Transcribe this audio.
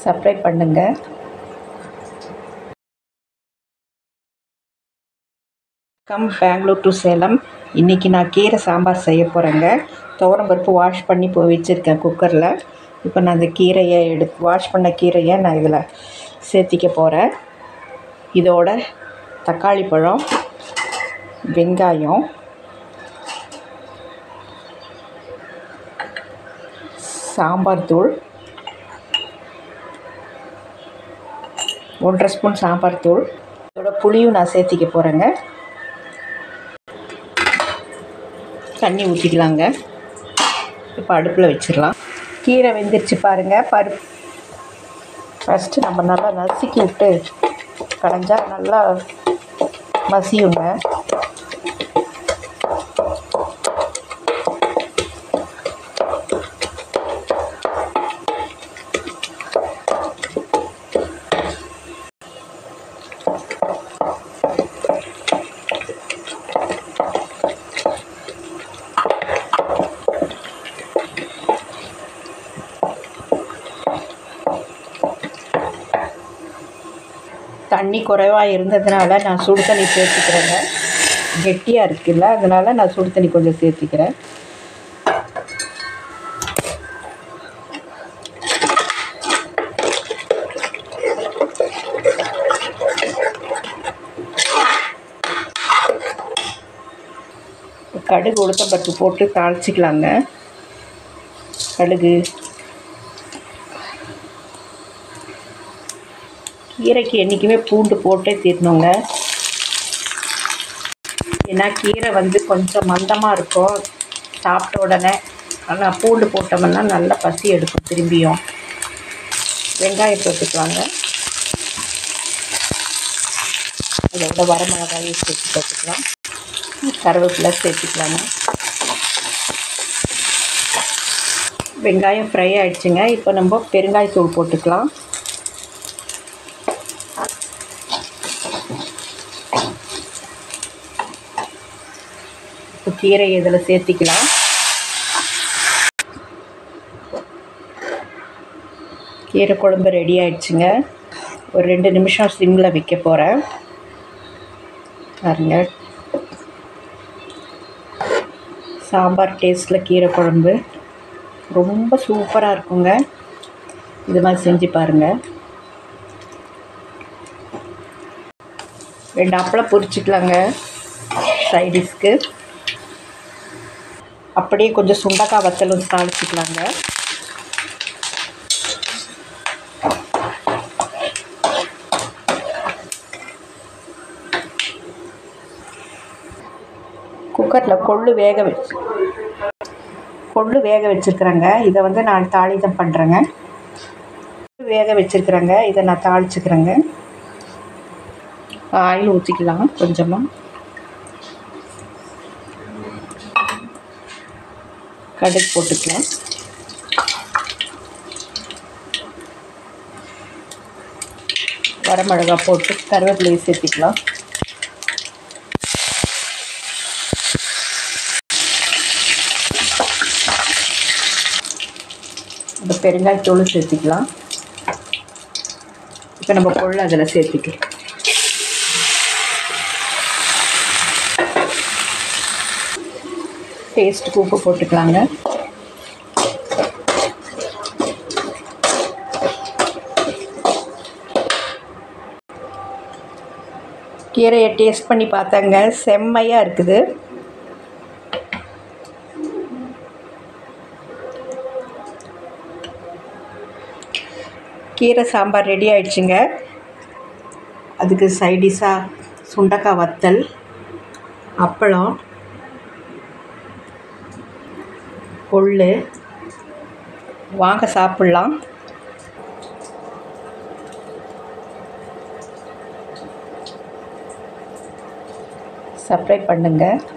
subscribe பண்ணுங்கள் come Bangalore to Salem இன்றைக்கி நான் கீரை சாம்பார் செய்ய போகிறேங்க துவரம்பருப்பு வாஷ் பண்ணி போய் வச்சுருக்கேன் குக்கரில் இப்போ நான் அந்த கீரையை எடுத்து வாஷ் பண்ண கீரையை நான் இதில் சேர்த்திக்க போகிறேன் இதோட தக்காளி பழம் வெங்காயம் சாம்பார் தூள் ஒன்றரை ஸ்பூன் சாம்பார் தூள் இதோட புளியும் நான் சேர்த்திக்க போகிறேங்க தண்ணி ஊற்றிக்கலாங்க இப்போ அடுப்பில் வச்சிடலாம் கீரை வெந்துருச்சு பாருங்கள் பருப்பு ஃபஸ்ட்டு நம்ம நல்லா நசுக்கி விட்டு கடைஞ்சா நல்லா மசியுங்க தண்ணி குறைவாக இருந்ததுனால நான் சுடு தண்ணி சேர்த்துக்கிறேங்க கெட்டியாக இருக்குல்ல அதனால் நான் சுடு தண்ணி கொஞ்சம் சேர்த்துக்கிறேன் கடுகு உளுத்தம்பருப்பு போட்டு தாளிச்சிக்கலாங்க கடுகு கீரைக்கு என்றைக்குமே பூண்டு போட்டே தீரணுங்க ஏன்னா கீரை வந்து கொஞ்சம் மந்தமாக இருக்கும் சாப்பிட்ட உடனே ஆனால் பூண்டு போட்டோம்னா நல்லா பசி எடுக்கும் திரும்பியும் வெங்காயம் போட்டுக்கலாங்க அதோட வரமிளகாயும் சேர்த்து போட்டுக்கலாம் கருவேப்பிலை சேர்த்துக்கலாங்க வெங்காயம் ஃப்ரை ஆகிடுச்சுங்க இப்போ நம்ம பெருங்காயத்தூள் போட்டுக்கலாம் இப்போ கீரை இதில் சேர்த்திக்கலாம் கீரை குழம்பு ரெடி ஆயிடுச்சுங்க ஒரு ரெண்டு நிமிஷம் சிம்மில் வைக்க போகிறேன் பாருங்க சாம்பார் டேஸ்ட்டில் கீரை குழம்பு ரொம்ப சூப்பராக இருக்குங்க இது மாதிரி செஞ்சு பாருங்கள் ரெண்டு அப்பளம் பொரிச்சிக்கலாங்க சைடிஷ்க்கு அப்படியே கொஞ்சம் சுண்டக்காய் வத்தலும் தாளிச்சிக்கலாங்க குக்கரில் கொள்ளு வேக வச்சு கொள்ளு வேக வச்சுருக்குறேங்க இதை வந்து நான் தாளிதம் பண்ணுறேங்க வேக வச்சுருக்குறேங்க இதை நான் தாளிச்சுக்கிறேங்க ஆயில் ஊற்றிக்கலாம் கொஞ்சமாக கடுகு போட்டுக்கலாம் வரமிளகா போட்டு கருவேப்பிலையை சேர்த்திக்கலாம் இந்த பெருங்காயத்தூள் சேர்த்திக்கலாம் இப்போ நம்ம கொள்ளு அதில் சேர்த்திக்கலாம் டேஸ்ட்டுக்கு உப்பு போட்டுக்கலாங்க கீரையை டேஸ்ட் பண்ணி பார்த்தேங்க செம்மையாக இருக்குது கீரை சாம்பார் ரெடி ஆயிடுச்சுங்க அதுக்கு சைடிஷாக சுண்டக்காய் வத்தல் அப்பளம் கொள்ளு வாங்க சாப்பிட்லாம் சப்ஸ்கிரைப் பண்ணுங்கள்